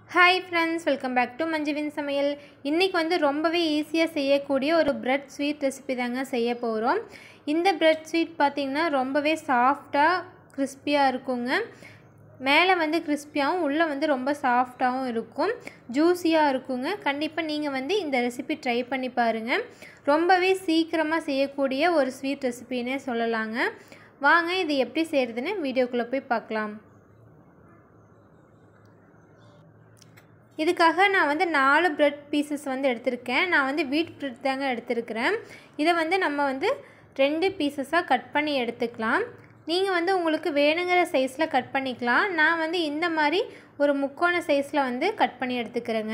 hi friends welcome back to மஞ்சுவின் சமையல் இன்றைக்கி வந்து ரொம்பவே ஈஸியாக செய்யக்கூடிய ஒரு பிரெட் ஸ்வீட் ரெசிபி தாங்க செய்ய போகிறோம் இந்த பிரெட் ஸ்வீட் பார்த்திங்கன்னா ரொம்பவே சாஃப்டாக கிறிஸ்பியாக இருக்குங்க மேலே வந்து கிறிஸ்பியாகவும் உள்ளே வந்து ரொம்ப சாஃப்டாகவும் இருக்கும் ஜூஸியாக இருக்குங்க கண்டிப்பாக நீங்கள் வந்து இந்த ரெசிபி ட்ரை பண்ணி பாருங்கள் ரொம்பவே சீக்கிரமாக செய்யக்கூடிய ஒரு ஸ்வீட் ரெசிபின்னே சொல்லலாங்க வாங்க இது எப்படி செய்கிறதுன்னு வீடியோக்குள்ளே போய் பார்க்கலாம் இதுக்காக நான் வந்து நாலு ப்ரெட் பீசஸ் வந்து எடுத்திருக்கேன் நான் வந்து வீட் ப்ரெட் தாங்க எடுத்திருக்கிறேன் இதை வந்து நம்ம வந்து ரெண்டு பீசஸாக கட் பண்ணி எடுத்துக்கலாம் நீங்கள் வந்து உங்களுக்கு வேணுங்கிற சைஸில் கட் பண்ணிக்கலாம் நான் வந்து இந்த மாதிரி ஒரு முக்கோண சைஸில் வந்து கட் பண்ணி எடுத்துக்கிறேங்க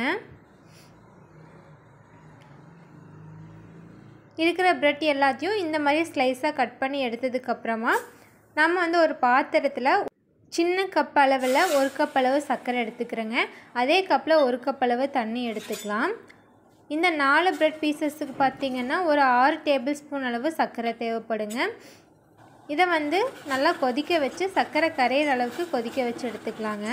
இருக்கிற ப்ரெட் எல்லாத்தையும் இந்த மாதிரி ஸ்லைஸாக கட் பண்ணி எடுத்ததுக்கப்புறமா நம்ம வந்து ஒரு பாத்திரத்தில் சின்ன கப் அளவில் ஒரு கப் அளவு சர்க்கரை எடுத்துக்கிறேங்க அதே கப்பில் ஒரு கப் அளவு தண்ணி எடுத்துக்கலாம் இந்த நாலு ப்ரெட் பீசஸுக்கு பார்த்திங்கன்னா ஒரு ஆறு டேபிள் ஸ்பூன் அளவு சர்க்கரை தேவைப்படுங்க இதை வந்து நல்லா கொதிக்க வச்சு சர்க்கரை கரையிற அளவுக்கு கொதிக்க வச்சு எடுத்துக்கலாங்க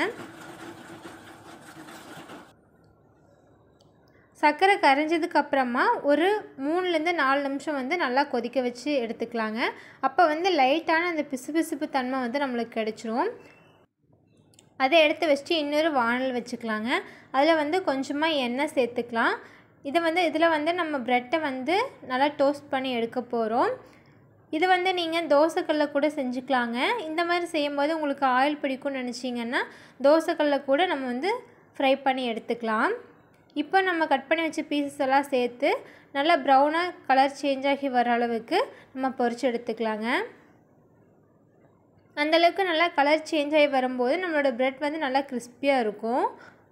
சர்க்கரை கரைஞ்சதுக்கு அப்புறமா ஒரு மூணுலேருந்து நாலு நிமிஷம் வந்து நல்லா கொதிக்க வச்சு எடுத்துக்கலாங்க அப்போ வந்து லைட்டான அந்த பிசுபிசுப்பு தன்மை வந்து நம்மளுக்கு கிடச்சிரும் அதை எடுத்து வச்சுட்டு இன்னொரு வானல் வச்சுக்கலாங்க அதில் வந்து கொஞ்சமாக எண்ணெய் சேர்த்துக்கலாம் இதை வந்து இதில் வந்து நம்ம ப்ரெட்டை வந்து நல்லா டோஸ்ட் பண்ணி எடுக்க போகிறோம் இது வந்து நீங்கள் தோசைக்கல்ல கூட செஞ்சுக்கலாங்க இந்த மாதிரி செய்யும்போது உங்களுக்கு ஆயில் பிடிக்கும்னு நினச்சிங்கன்னா தோசைக்கல்ல கூட நம்ம வந்து ஃப்ரை பண்ணி எடுத்துக்கலாம் இப்போ நம்ம கட் பண்ணி வச்ச பீசஸ் எல்லாம் சேர்த்து நல்லா ப்ரௌனாக கலர் சேஞ்ச் ஆகி வர அளவுக்கு நம்ம பொரிச்சு எடுத்துக்கலாங்க அந்தளவுக்கு நல்லா கலர் சேஞ்ச் ஆகி வரும்போது நம்மளோட ப்ரெட் வந்து நல்லா கிறிஸ்பியாக இருக்கும்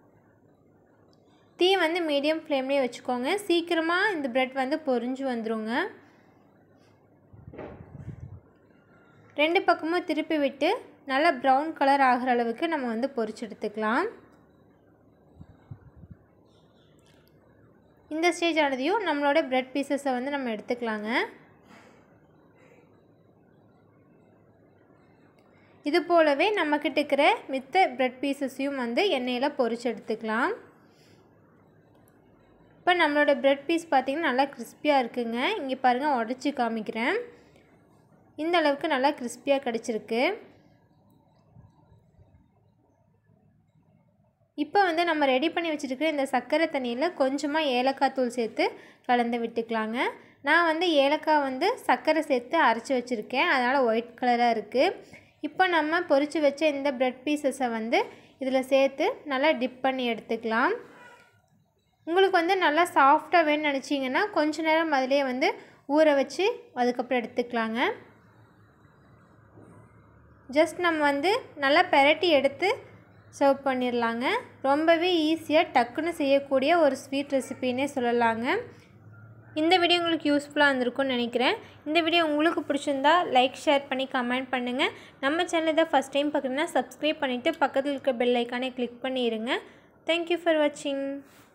தீ வந்து மீடியம் ஃப்ளேம்லேயே வச்சுக்கோங்க சீக்கிரமாக இந்த ப்ரெட் வந்து பொரிஞ்சு வந்துடுங்க ரெண்டு பக்கமும் திருப்பி விட்டு நல்லா ப்ரௌன் கலர் ஆகிற அளவுக்கு நம்ம வந்து பொரிச்சு எடுத்துக்கலாம் இந்த ஸ்டேஜ் ஆனதையும் நம்மளோட ப்ரெட் பீசஸை வந்து நம்ம எடுத்துக்கலாங்க இது போலவே நம்மக்கிட்ட இருக்கிற மித்த ப்ரெட் பீசஸையும் வந்து எண்ணெயில் பொரிச்சு எடுத்துக்கலாம் இப்போ நம்மளோட ப்ரெட் பீஸ் பார்த்திங்கன்னா நல்லா கிறிஸ்பியாக இருக்குங்க இங்கே பாருங்கள் உடச்சி காமிக்கிறேன் இந்த அளவுக்கு நல்லா கிறிஸ்பியாக கிடச்சிருக்கு இப்போ வந்து நம்ம ரெடி பண்ணி வச்சுருக்கிற இந்த சர்க்கரை தண்ணியில் கொஞ்சமாக ஏலக்காய் தூள் சேர்த்து கலந்து விட்டுக்கலாங்க நான் வந்து ஏலக்காய் வந்து சர்க்கரை சேர்த்து அரைச்சி வச்சுருக்கேன் அதனால் ஒயிட் கலராக இருக்குது இப்போ நம்ம பொரித்து வச்ச இந்த ப்ரெட் பீசஸை வந்து இதில் சேர்த்து நல்லா டிப் பண்ணி எடுத்துக்கலாம் உங்களுக்கு வந்து நல்லா சாஃப்டாக வேணும்னு நினச்சிங்கன்னா கொஞ்ச நேரம் அதிலே வந்து ஊற வச்சு அதுக்கப்புறம் எடுத்துக்கலாங்க ஜஸ்ட் நம்ம வந்து நல்லா பெரட்டி எடுத்து சர்வ் பண்ணிடலாங்க ரொம்பவே ஈஸியாக டக்குன்னு செய்யக்கூடிய ஒரு ஸ்வீட் ரெசிபின்னே சொல்லலாங்க இந்த வீடியோ உங்களுக்கு யூஸ்ஃபுல்லாக இருந்திருக்கும்னு நினைக்கிறேன் இந்த வீடியோ உங்களுக்கு பிடிச்சிருந்தா லைக் ஷேர் பண்ணி கமெண்ட் பண்ணுங்கள் நம்ம சேனல் தான் ஃபஸ்ட் டைம் பார்க்குறீங்கன்னா சப்ஸ்கிரைப் பண்ணிவிட்டு பக்கத்தில் இருக்க பெல் ஐக்கானே கிளிக் பண்ணிடுங்க தேங்க்யூ ஃபார் வாட்சிங்